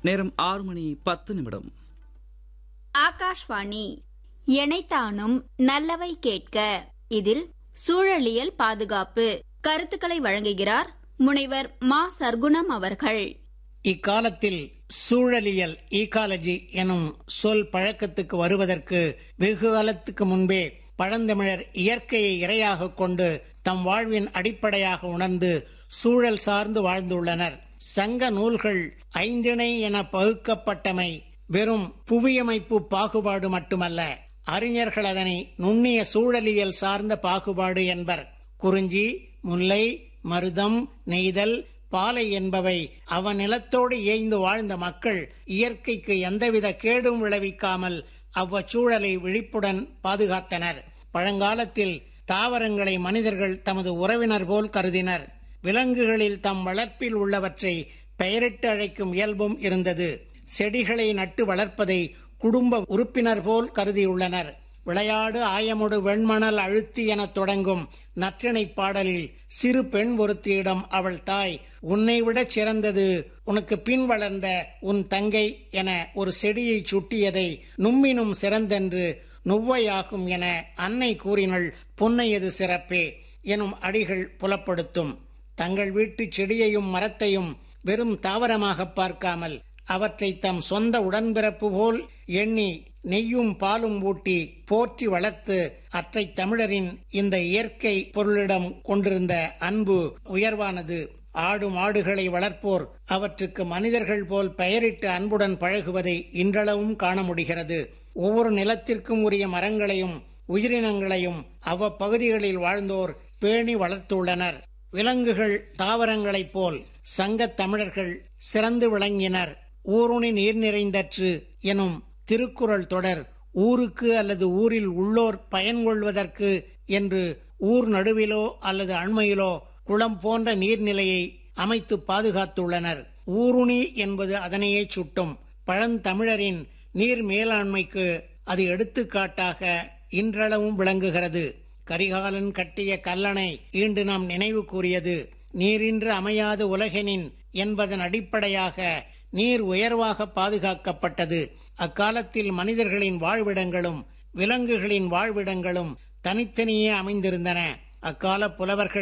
நேரம் ஆறு மணி பத்து நிமிடம் ஆகாஷ்வாணி எனைத்தானும் நல்லவை கேட்க இதில் சூழலியல் பாதுகாப்பு கருத்துக்களை வழங்குகிறார் முனைவர் மா சர்க்குணம் அவர்கள் இக்காலத்தில் சூழலியல் ஈகாலஜி எனும் சொல் பழக்கத்துக்கு வருவதற்கு வெகு காலத்துக்கு முன்பே பழந்தமிழர் இயற்கையை இரையாக கொண்டு தம் வாழ்வின் அடிப்படையாக உணர்ந்து சூழல் சார்ந்து வாழ்ந்துள்ளனர் சங்க நூல்கள் ஐந்திணை என பகுக்கப்பட்டமை வெறும் புவியமைப்பு பாகுபாடு மட்டுமல்ல அறிஞர்கள் அதனை நுண்ணிய சூழலியல் சார்ந்த பாகுபாடு என்பர் குறிஞ்சி முல்லை மருதம் நெய்தல் பாலை என்பவை அவன் நிலத்தோடு ஏய்ந்து வாழ்ந்த மக்கள் இயற்கைக்கு எந்தவித கேடும் விளைவிக்காமல் அவ்வச்சூழலை விழிப்புடன் பாதுகாத்தனர் பழங்காலத்தில் தாவரங்களை மனிதர்கள் தமது உறவினர் போல் கருதினர் விலங்குகளில் தம் வளர்ப்பில் உள்ளவற்றை பெயரிட்டு அழைக்கும் இயல்பும் இருந்தது செடிகளை நட்டு வளர்ப்பதை குடும்ப உறுப்பினர் போல் கருதியுள்ளனர் விளையாடு ஆயமுடு வெண்மணல் அழுத்தி எனத் தொடங்கும் நற்றிணை பாடலில் சிறு பெண் ஒருத்தியிடம் அவள் தாய் உன்னை விடச் சிறந்தது உனக்கு பின் வளர்ந்த உன் தங்கை என ஒரு செடியை சுட்டியதை நும்மினும் சிறந்தென்று நுவ்வையாகும் என அன்னை கூறினள் பொன்னையது சிறப்பே எனும் அடிகள் புலப்படுத்தும் தங்கள் வீட்டு செடியையும் மரத்தையும் வெறும் தாவரமாக பார்க்காமல் அவற்றை தம் சொந்த உடன்பிறப்பு போல் எண்ணி நெய்யும் பாலும் ஊட்டி போற்றி வளர்த்து அற்றை தமிழரின் இந்த இயற்கை பொருளிடம் கொண்டிருந்த அன்பு உயர்வானது ஆடு மாடுகளை வளர்ப்போர் அவற்றுக்கு மனிதர்கள் போல் பெயரிட்டு அன்புடன் பழகுவதை இன்றளவும் காண முடிகிறது ஒவ்வொரு நிலத்திற்கும் உரிய மரங்களையும் உயிரினங்களையும் அவ்வப்பகுதிகளில் வாழ்ந்தோர் பேணி வளர்த்துள்ளனர் விலங்குகள் தாவரங்களைப் போல் சங்கத் தமிழர்கள் சிறந்து விளங்கினர் ஊருணி நீர் நிறைந்தற்று எனும் திருக்குறள் தொடர் ஊருக்கு அல்லது ஊரில் உள்ளோர் பயன்கொள்வதற்கு என்று ஊர் நடுவிலோ அல்லது அண்மையிலோ குளம் போன்ற நீர்நிலையை அமைத்து பாதுகாத்துள்ளனர் ஊருணி என்பது அதனையே சுட்டும் பழந்தமிழரின் நீர் மேலாண்மைக்கு அது எடுத்துக்காட்டாக இன்றளவும் விளங்குகிறது கரிகாலன் கட்டிய கல்லணை ஈண்டு நாம் நினைவு கூறியது நீரின்று அமையாது உலகெனின் என்பதன் அடிப்படையாக நீர் உயர்வாக பாதுகாக்கப்பட்டது அக்காலத்தில் மனிதர்களின் வாழ்விடங்களும் விலங்குகளின் வாழ்விடங்களும் தனித்தனியே அமைந்திருந்தன அக்கால புலவர்கள்